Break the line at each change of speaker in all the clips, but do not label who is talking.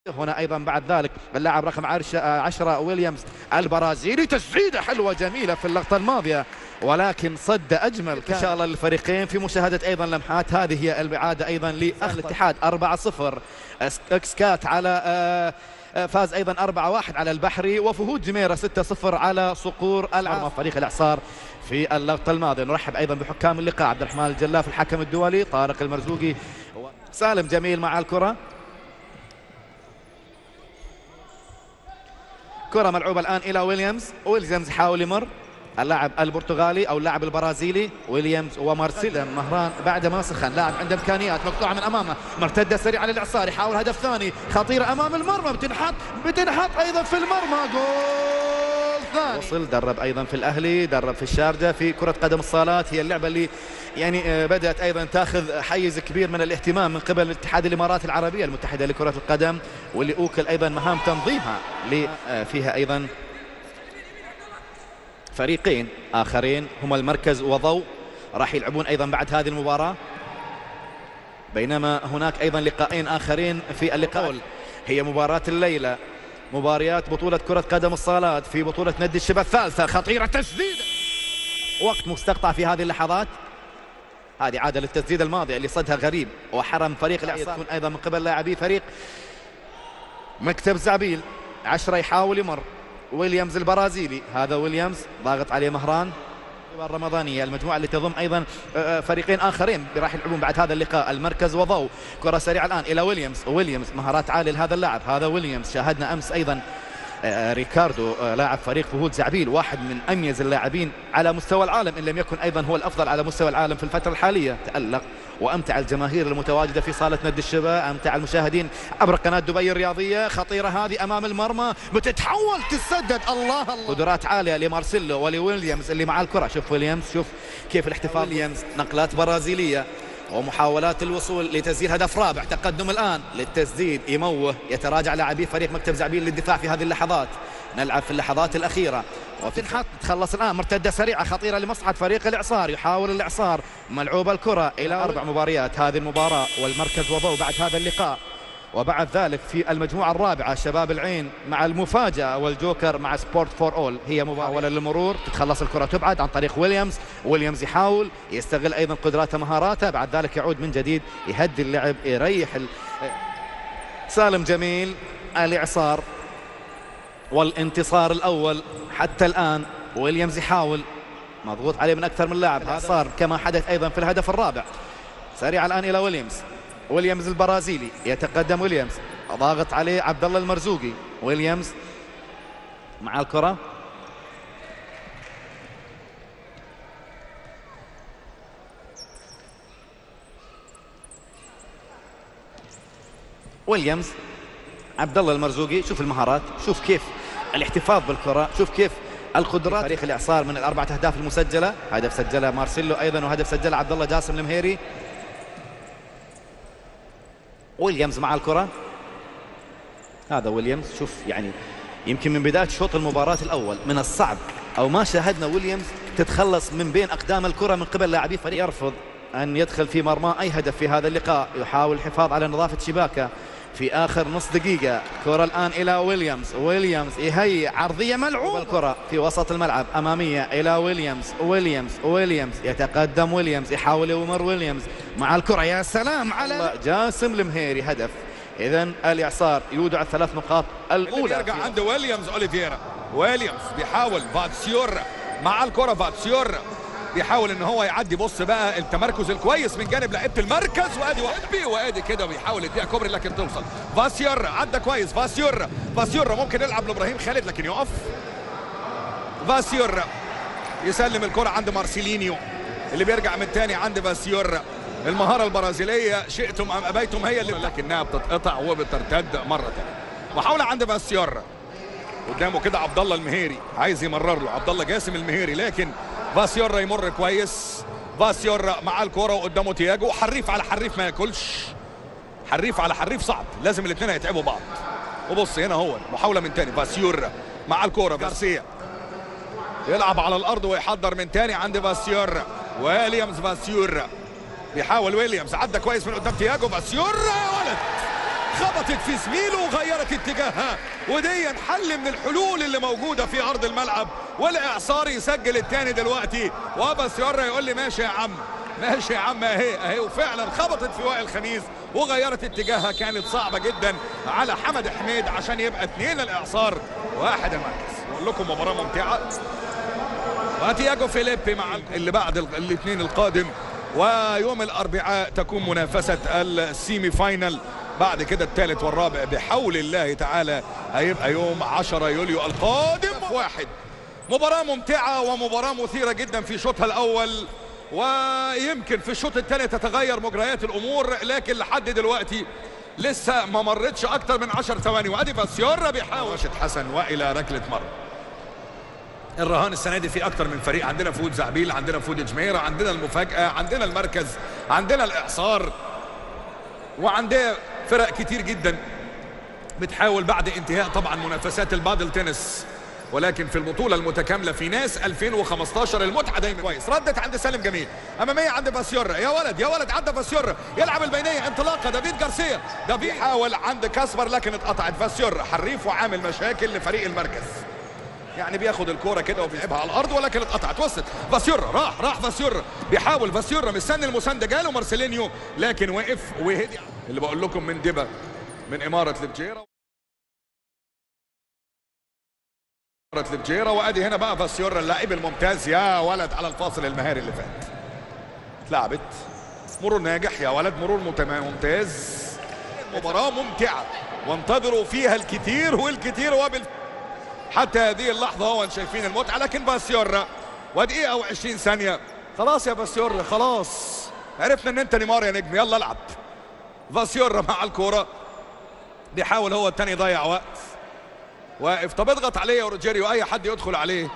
هنا ايضا بعد ذلك اللاعب رقم 10 ويليامز البرازيلي تسديده حلوه جميله في اللقطه الماضيه ولكن صد اجمل ان شاء الله للفريقين في مشاهده ايضا لمحات هذه هي الاعاده ايضا لاخ الاتحاد 4-0 اكسكات على آه، آه، فاز ايضا 4-1 على البحري وفهود جميره 6-0 على صقور العاصمه فريق الاعصار في اللقطه الماضيه نرحب ايضا بحكام اللقاء عبد الرحمن الجلاف الحكم الدولي طارق المرزوقي سالم جميل مع الكره كرة ملعوبة الآن إلى ويليامز ويليامز يحاول يمر اللاعب البرتغالي او اللاعب البرازيلي ويليامز ومارسيلا مهران بعد ما سخن لاعب عنده امكانيات مقطوعه من امامه مرتده سريعه للاعصار يحاول هدف ثاني خطيره امام المرمى بتنحط بتنحط ايضا في المرمى جول ثاني وصل درب ايضا في الاهلي درب في الشارجه في كره قدم الصالات هي اللعبه اللي يعني آه، بدات ايضا تاخذ حيز كبير من الاهتمام من قبل اتحاد الامارات العربيه المتحده لكره القدم واللي اوكل ايضا مهام تنظيمها آه، فيها ايضا فريقين آخرين هما المركز وضوء راح يلعبون أيضا بعد هذه المباراة بينما هناك أيضا لقاءين آخرين في اللقاء هي مباراة الليلة مباريات بطولة كرة قدم الصالات في بطولة نادي الشباب الثالثة خطيرة تسديد وقت مستقطع في هذه اللحظات هذه عادة للتسديد الماضي اللي صدها غريب وحرم فريق الإعصار تكون أيضا من قبل لاعبي فريق مكتب زعبيل عشرة يحاول يمر ويليامز البرازيلي هذا ويليامز ضاغط عليه مهران الرمضانية المجموعة اللي تضم أيضا آه، آه، فريقين آخرين راح يلعبون بعد هذا اللقاء المركز وضوء كرة سريعة الآن إلى ويليامز ويليامز مهارات عالية لهذا اللاعب هذا ويليامز شاهدنا أمس أيضا آه، ريكاردو لاعب فريق فهود زعبيل واحد من أميز اللاعبين على مستوى العالم إن لم يكن أيضا هو الأفضل على مستوى العالم في الفترة الحالية تألق وامتع الجماهير المتواجده في صاله نادي الشباب امتع المشاهدين عبر قناه دبي الرياضيه خطيره هذه امام المرمى بتتحول تسدد الله الله قدرات عاليه لمارسيلو ولويليامز اللي مع الكره شوف ويليامز شوف كيف الاحتفال ويليامز نقلات برازيليه ومحاولات الوصول لتسجيل هدف رابع تقدم الآن للتسديد يموه يتراجع لاعبي فريق مكتب زعبيل للدفاع في هذه اللحظات نلعب في اللحظات الأخيرة وتنحط تخلص الآن مرتدة سريعة خطيرة لمصعد فريق الإعصار يحاول الإعصار ملعوب الكرة إلى أربع مباريات هذه المباراة والمركز وضوء بعد هذا اللقاء وبعد ذلك في المجموعة الرابعة شباب العين مع المفاجأة والجوكر مع سبورت فور أول هي محاولة للمرور تتخلص الكرة تبعد عن طريق ويليامز ويليامز يحاول يستغل أيضا قدراته مهاراته بعد ذلك يعود من جديد يهدي اللعب يريح ال... سالم جميل الإعصار والانتصار الأول حتى الآن ويليامز يحاول مضغوط عليه من أكثر من لاعب صار كما حدث أيضا في الهدف الرابع سريع الآن إلى ويليامز ويليامز البرازيلي يتقدم ويليامز ضاغط عليه عبد الله المرزوقي ويليامز مع الكره ويليامز عبد الله المرزوقي شوف المهارات شوف كيف الاحتفاظ بالكره شوف كيف القدرات فريق الاعصار من الاربعه اهداف المسجله هدف سجلها مارسيلو ايضا وهدف سجله عبد الله جاسم المهيري ويليامز مع الكرة هذا ويليامز شوف يعني يمكن من بداية شوط المباراة الأول من الصعب أو ما شاهدنا ويليامز تتخلص من بين أقدام الكرة من قبل لاعبي فريق يرفض أن يدخل في مرمى أي هدف في هذا اللقاء يحاول الحفاظ على نظافة شباكه في آخر نص دقيقة كرة الآن إلى ويليامز ويليامز يهيئ عرضية ملعوبة الكرة في وسط الملعب أمامية إلى ويليامز ويليامز ويليامز يتقدم ويليامز يحاول يمر ويليامز مع الكرة يا سلام على جاسم المهيري هدف إذا الإعصار يودع الثلاث نقاط الأولى
يرجع عند ويليامز أوليفيرا ويليامز بيحاول فاتسيور مع الكرة فاتسيور بيحاول ان هو يعدي بص بقى التمركز الكويس من جانب لعيبه المركز وادي وادي وادي كده بيحاول يديها كوبري لكن توصل فاسيور عدى كويس فاسيور فاسيور ممكن يلعب لابراهيم خالد لكن يقف فاسيور يسلم الكره عند مارسيلينيو اللي بيرجع من تاني عند فاسيور المهاره البرازيليه شئتم ام ابيتم هي اللي لكنها بتتقطع وبترتد مره ثانيه محاوله عند فاسيور قدامه كده عبد الله المهيري عايز يمرر له عبد الله جاسم المهيري لكن فاسيورا يمر كويس فاسيورا مع الكرة وقدامه تياجو حريف على حريف ما ياكلش حريف على حريف صعب لازم الاثنين هيتعبوا بعض وبص هنا هو محاولة من تاني فاسيورا مع الكرة جارسيا يلعب على الارض ويحضر من تاني عند فاسيورا ويليامز فاسيورا بيحاول ويليامز عدى كويس من قدام تياجو فاسيورا يا ولد خبطت في زميله وغيرت اتجاهها ودي حل من الحلول اللي موجوده في ارض الملعب والاعصار يسجل الثاني دلوقتي وبسيورا يقول لي ماشي يا عم ماشي يا عم اهي اهي وفعلا خبطت في وائل خميس وغيرت اتجاهها كانت صعبه جدا على حمد حميد عشان يبقى اثنين الاعصار واحد المركز بقول لكم مباراه ممتعه وتياجو فيليبي مع اللي بعد الاثنين القادم ويوم الاربعاء تكون منافسه السيمي فاينل بعد كده الثالث والرابع بحول الله تعالى هيبقى يوم 10 يوليو القادم واحد مباراة ممتعة ومباراة مثيرة جدا في شوطها الأول ويمكن في الشوط الثاني تتغير مجريات الأمور لكن لحد دلوقتي لسه ما مرتش أكتر من 10 ثواني وأدي باسيورا بيحاول راشد حسن وإلى ركلة مرمى الرهان السنه دي في اكتر من فريق عندنا فود زعبيل عندنا فود جميره عندنا المفاجاه عندنا المركز عندنا الاعصار وعندنا فرق كتير جدا بتحاول بعد انتهاء طبعا منافسات البادل تنس ولكن في البطولة المتكاملة في ناس 2015 المتعة دايما كويس ردت عند سالم جميل أمامية عند باسيورا يا ولد يا ولد عدى باسيورا يلعب البينية انطلاقة دافيد جارسيا ده بيحاول عند كاسبر لكن اتقطعت باسيورا حريف وعامل مشاكل لفريق المركز يعني بياخد الكوره كده وبيلعبها على الارض ولكن اتقطعت وصلت فاسيورا راح راح فاسيورا بيحاول فاسيورا مستني المسانده جاله مارسيلينيو لكن وقف وهدي اللي بقول لكم من دبا من اماره لبجيرا اماره لبجيرا وادي هنا بقى فاسيورا اللاعب الممتاز يا ولد على الفاصل المهاري اللي فات اتلعبت مرور ناجح يا ولد مرور ممتاز مباراه ممتعه وانتظروا فيها الكثير والكثير وبال حتى هذه اللحظة هو شايفين المتعة لكن باسيورا ودقيقة و20 ثانية خلاص يا باسيورا خلاص عرفنا ان انت نيمار يا نجم يلا العب باسيورا مع الكورة بيحاول هو التاني يضيع وقت واقف طب اضغط عليه يا روجيريو اي حد يدخل عليه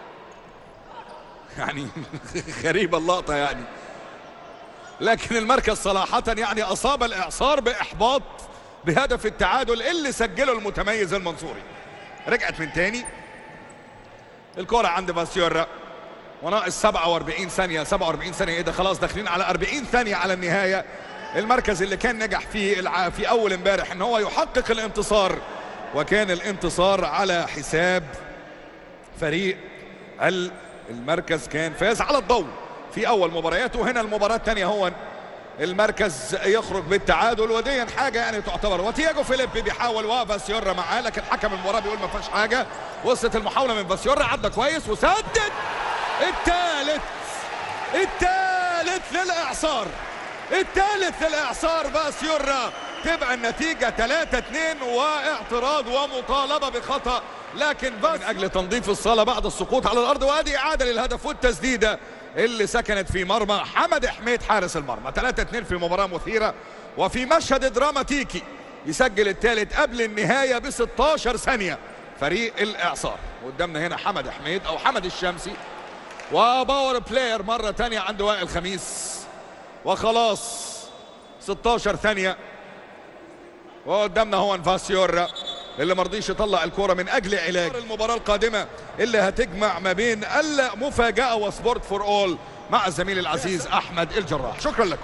يعني غريبة اللقطة يعني لكن المركز صراحة يعني اصاب الاعصار باحباط بهدف التعادل اللي سجله المتميز المنصوري رجعت من تاني الكرة عند باسيورا وناقص 47 ثانية 47 ثانية ايه ده خلاص داخلين على 40 ثانية على النهاية المركز اللي كان نجح فيه الع... في اول امبارح ان هو يحقق الانتصار وكان الانتصار على حساب فريق المركز كان فاز على الضوء في اول مبارياته هنا المباراة الثانية هو المركز يخرج بالتعادل ودي حاجه يعني تعتبر وتياجو فيليبي بيحاول وفاسيورا معاه لكن حكم المباراه بيقول ما فيهاش حاجه وصلت المحاوله من فاسيورا عدى كويس وسدد الثالث الثالث للاعصار الثالث للاعصار فاسيورا تبقى النتيجة 3 2 واعتراض ومطالبة بخطأ لكن بس من أجل تنظيف الصالة بعد السقوط على الأرض وأدي إعادة للهدف والتسديدة اللي سكنت في مرمى حمد حميد حارس المرمى 3 2 في مباراة مثيرة وفي مشهد دراماتيكي يسجل الثالث قبل النهاية ب 16 ثانية فريق الإعصار قدامنا هنا حمد حميد أو حمد الشمسي وباور بلاير مرة تانية عند وائل خميس وخلاص 16 ثانية وقدامنا هو انفاسيورا اللي مرضيش يطلع الكرة من اجل علاج المباراة القادمة اللي هتجمع ما بين المفاجأة وسبورت فور اول مع الزميل العزيز احمد الجراح شكرا لكم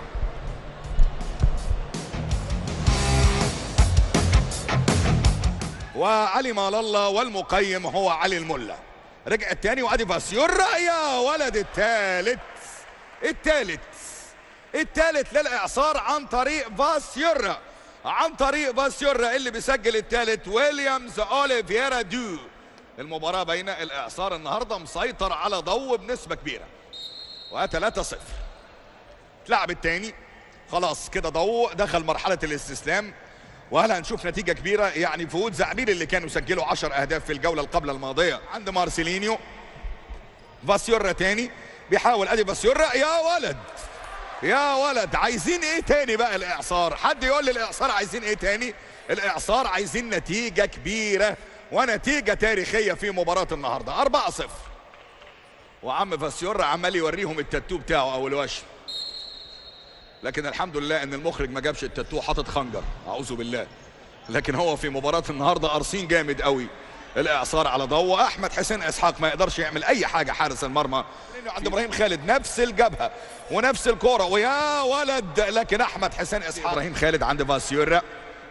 وعلي مال الله والمقيم هو علي الملا رجع التاني وادي فاسيورا يا ولد الثالث الثالث الثالث للاعصار عن طريق فاسيورا عن طريق باسيورا اللي بيسجل الثالث ويليامز اوليفيرا دو المباراة بين الاعصار النهاردة مسيطر على ضوء بنسبة كبيرة و3 0 تلعب الثاني خلاص كده ضوء دخل مرحلة الاستسلام وهل هنشوف نتيجة كبيرة يعني فوز زعبيل اللي كانوا سجلوا 10 اهداف في الجولة القبل الماضية عند مارسيلينيو فاسيورا تاني بيحاول ادي فاسيورا يا ولد يا ولد عايزين ايه تاني بقى الاعصار حد يقول لي الاعصار عايزين ايه تاني الاعصار عايزين نتيجة كبيرة ونتيجة تاريخية في مباراة النهاردة 4 0 وعم فاسيورا عمال يوريهم التاتو بتاعه او الوش لكن الحمد لله ان المخرج ما جابش التاتو حاطط خنجر اعوذ بالله لكن هو في مباراة النهاردة قارصين جامد قوي الاعصار على ضوء احمد حسين اسحاق ما يقدرش يعمل اي حاجه حارس المرمى عند ابراهيم خالد نفس الجبهه ونفس الكوره ويا ولد لكن احمد حسين اسحاق ابراهيم خالد عند فاسيورا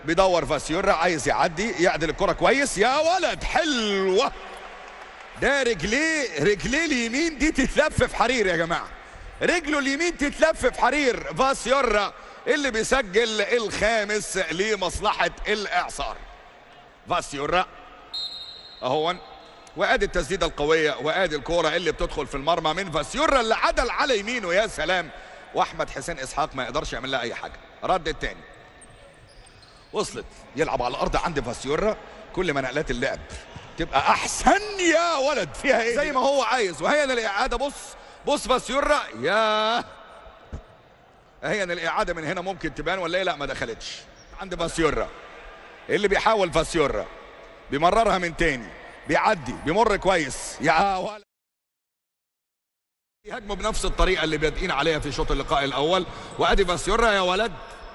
بيدور فاسيورا عايز يعدي يعدل الكرة كويس يا ولد حلوة ده رجليه رجليه اليمين دي تتلف في حرير يا جماعة رجله اليمين تتلف في حرير فاسيورا اللي بيسجل الخامس لمصلحة الإعصار فاسيورا اهون وادي التسديده القويه وادي الكوره اللي بتدخل في المرمى من فاسيورا اللي عدل على يمينه يا سلام واحمد حسين اسحاق ما يقدرش يعمل لها اي حاجه رد التاني وصلت يلعب على الارض عند فاسيورا كل ما نقلات اللعب تبقى احسن يا ولد فيها ايه زي ما هو عايز وهي الاعاده بص بص فاسيورا يا هي الاعاده من هنا ممكن تبان ولا ايه لا ما دخلتش عند فاسيورا اللي بيحاول فاسيورا بيمررها من تاني بيعدي بيمر كويس يا ولد يهاجموا بنفس الطريقه اللي بادئين عليها في شوط اللقاء الاول وادي فاسيورا يا ولد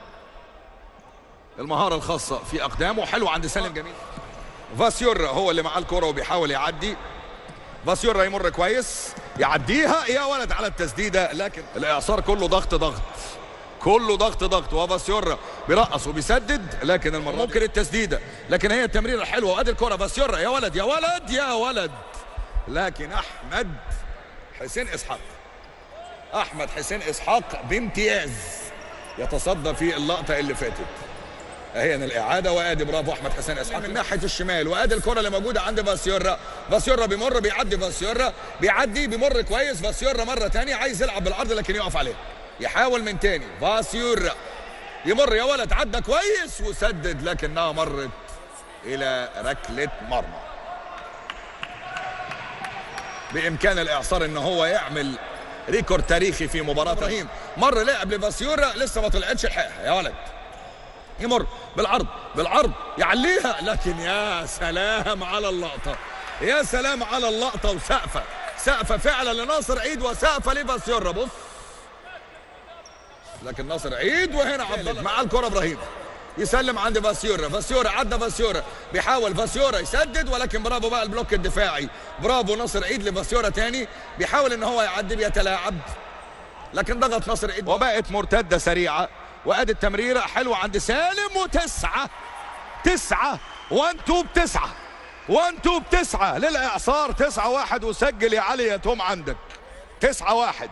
المهاره الخاصه في اقدامه حلو عند سالم جميل فاسيورا هو اللي معاه الكره وبيحاول يعدي فاسيورا يمر كويس يعديها يا ولد على التسديده لكن الاعصار كله ضغط ضغط كله ضغط ضغط وفاسيورا بيرقص وبيسدد لكن المره ممكن التسديده لكن هي التمريره الحلوه وادي الكره فاسيورا يا ولد يا ولد يا ولد لكن احمد حسين اسحاق احمد حسين اسحاق بامتياز يتصدى في اللقطه اللي فاتت اهي الاعاده وادي برافو احمد حسين اسحاق من ناحيه الشمال وادي الكره اللي موجوده عند فاسيورا فاسيورا بيمر بيعدي فاسيورا بيعدي بيمر كويس فاسيورا مره ثانيه عايز يلعب بالعرض لكن يقف عليه يحاول من تاني فاسيورا يمر يا ولد عدى كويس وسدد لكنها مرت الى ركله مرمى بامكان الاعصار ان هو يعمل ريكورد تاريخي في مباراه ابراهيم مر لعب لفاسيورا لسه ما طلعتش الحقيقه يا ولد يمر بالعرض بالعرض يعليها لكن يا سلام على اللقطه يا سلام على اللقطه وسقفه سقفه فعلا لناصر عيد وسقفه لفاسيورا بص لكن ناصر عيد وهنا عبد الله مع الكره ابراهيم يسلم عند فاسيورا فاسيورا عدى فاسيورا بيحاول فاسيورا يسدد ولكن برافو بقى البلوك الدفاعي برافو ناصر عيد لفاسيورا تاني بيحاول ان هو يعدي بيتلاعب لكن ضغط ناصر عيد وبقت مرتده سريعه وادي التمريره حلوه عند سالم وتسعه تسعه وان تو بتسعه وان تو بتسعه للاعصار تسعه واحد وسجل يا علي يا توم عندك تسعه واحد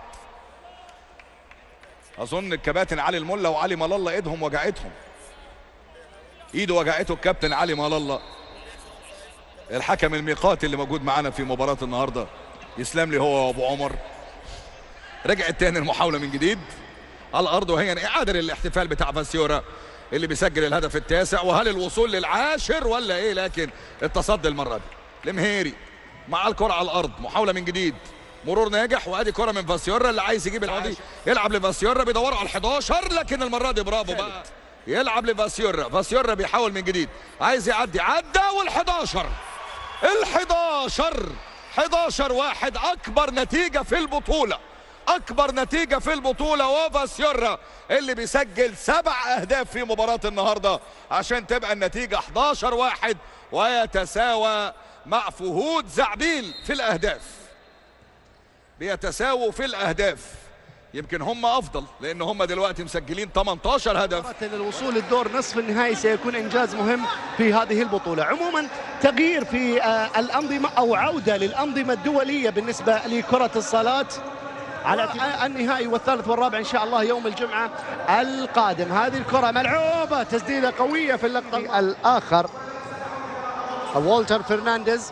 اظن الكباتن علي الملا وعلي مال الله ايدهم وجعتهم ايده وجعته الكابتن علي مال الله الحكم الميقاتي اللي موجود معانا في مباراة النهاردة يسلم لي هو وابو عمر رجعت تاني المحاولة من جديد على الارض وهي اعادة للاحتفال بتاع فاسيورا اللي بيسجل الهدف التاسع وهل الوصول للعاشر ولا ايه لكن التصدي المرة دي المهيري مع الكرة على الارض محاولة من جديد مرور ناجح وادي كرة من فاسيورا اللي عايز يجيب العادي يلعب لفاسيورا بيدوروا على ال11 لكن المرة دي برافو بقى يلعب لفاسيورا فاسيورا بيحاول من جديد عايز يعدي عدى وال11 ال11 11 واحد اكبر نتيجة في البطولة اكبر نتيجة في البطولة وفاسيورا اللي بيسجل سبع اهداف في مباراة النهاردة عشان تبقى النتيجة 11 واحد ويتساوى مع فهود زعبيل في الاهداف بيتساووا في الاهداف يمكن هم افضل لان هم دلوقتي مسجلين 18 هدف
للوصول للدور نصف النهائي سيكون انجاز مهم في هذه البطوله عموما تغيير في الانظمه او عوده للانظمه الدوليه بالنسبه لكره الصالات على النهائي والثالث والرابع ان شاء الله يوم الجمعه القادم هذه الكره ملعوبه تسديده قويه في اللقطه الاخر والتر فرنانديز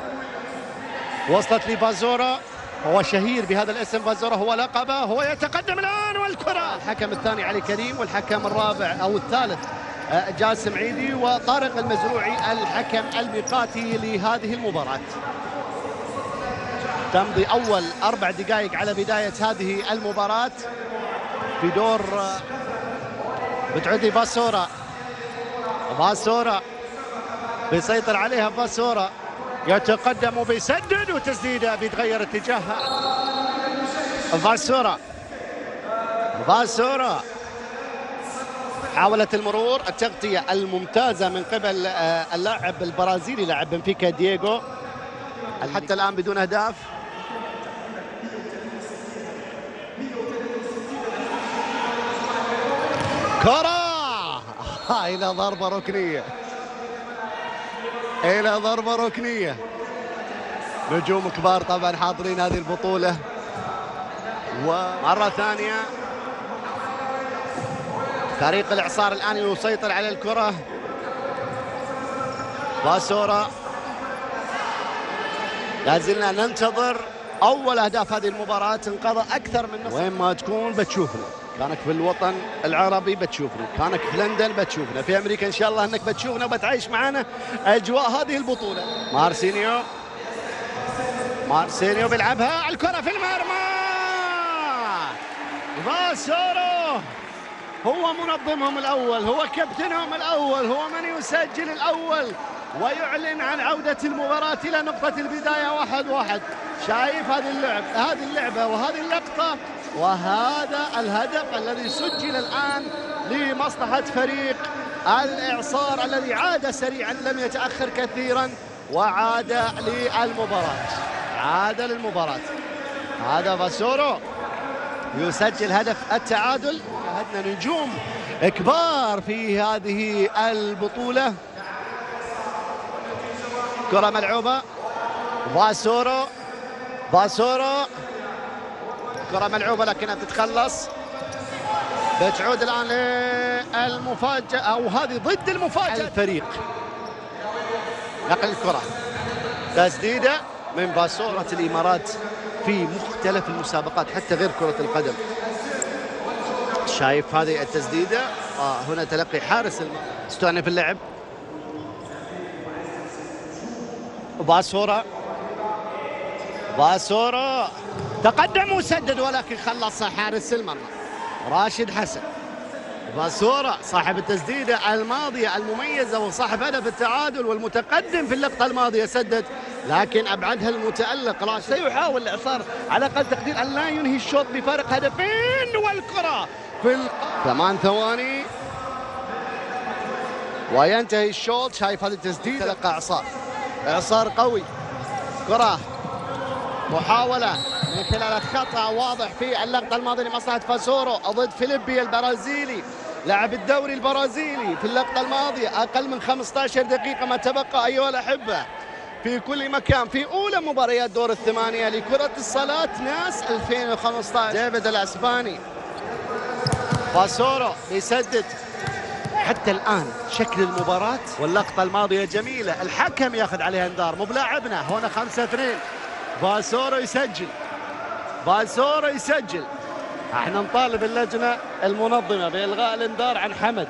وصلت لبازورا هو شهير بهذا الاسم فازورا هو لقبه هو يتقدم الان والكره الحكم الثاني علي كريم والحكم الرابع او الثالث جاسم عيدي وطارق المزروعي الحكم الميقاتي لهذه المباراه تمضي اول اربع دقائق على بدايه هذه المباراه في دور بتعدي فاسورا فاسورا بيسيطر عليها فاسورا يتقدم وبيسدد وتسديده بيتغير اتجاهها فاسورا فاسورا حاولت المرور التغطية الممتازة من قبل اللاعب البرازيلي لاعب بنفيكا دييغو حتى الآن بدون أهداف كرة إلى ضربة ركنية إلى ضربة ركنية نجوم كبار طبعا حاضرين هذه البطولة ومرة ثانية فريق الإعصار الآن يسيطر على الكرة باسورا لازلنا ننتظر اول اهداف هذه المباراه انقضى اكثر من نصف وين ما تكون بتشوفنا كانك في الوطن العربي بتشوفنا كانك في لندن بتشوفنا في امريكا ان شاء الله انك بتشوفنا وبتعيش معنا اجواء هذه البطوله مارسينيو مارسينيو بيلعبها الكره في المرمى فاسورو هو منظمهم الاول هو كابتنهم الاول هو من يسجل الاول ويعلن عن عودة المباراة إلى نقطة البداية واحد واحد شايف هذه اللعب هذه اللعبة وهذه اللقطة وهذا الهدف الذي سجل الآن لمصلحة فريق الإعصار الذي عاد سريعا لم يتأخر كثيرا وعاد للمباراة عاد للمباراة هذا فاسورو يسجل هدف التعادل شاهدنا نجوم كبار في هذه البطولة كرة ملعوبة فاسورو فاسورو كرة ملعوبة لكنها تتخلص بتعود الآن للمفاجأة أو هذه ضد المفاجأة الفريق نقل الكرة تسديدة من فاسورة الإمارات في مختلف المسابقات حتى غير كرة القدم شايف هذه التسديدة آه هنا تلقي حارس استؤنف اللعب باسورا باسورا تقدم وسدد ولكن خلص حارس المرمى راشد حسن باسورا صاحب التسديدة الماضية المميزة وصاحب هدف التعادل والمتقدم في اللقطة الماضية سدد لكن أبعدها المتألق راشد سيحاول الإعصار على أقل تقدير أن لا ينهي الشوط بفارق هدفين والكرة في ثمان ثواني وينتهي الشوط شايف هذه التسديدة تلقى إعصار إعصار قوي كرة محاولة من خلال خطأ واضح في اللقطة الماضية لمصلحة فاسورو ضد فيليبي البرازيلي لاعب الدوري البرازيلي في اللقطة الماضية أقل من 15 دقيقة ما تبقى أيها الأحبة في كل مكان في أولى مباريات دور الثمانية لكرة الصلاة ناس 2015 ديفيد الأسباني فاسورو يسدد حتى الآن شكل المباراة واللقطة الماضية جميلة الحكم ياخذ عليها انذار مو بلاعبنا هنا خمسة اثنين باسورو يسجل باسورو يسجل احنا نطالب اللجنة المنظمة بإلغاء الانذار عن حمد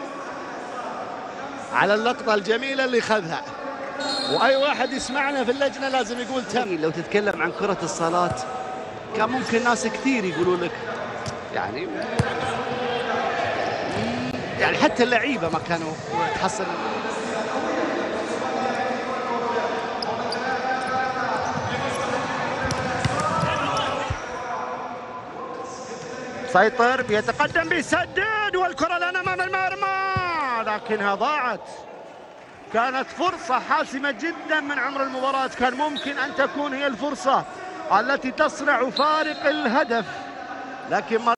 على اللقطة الجميلة اللي خذها واي واحد يسمعنا في اللجنة لازم يقول تم لو تتكلم عن كرة الصلاة كان ممكن ناس كثير يقولوا لك يعني يعني حتى اللعيبه ما كانوا تحصل سيطر بيتقدم بيسدد والكرة الآن أمام المرمى لكنها ضاعت كانت فرصة حاسمة جدا من عمر المباراة كان ممكن أن تكون هي الفرصة التي تصنع فارق الهدف لكن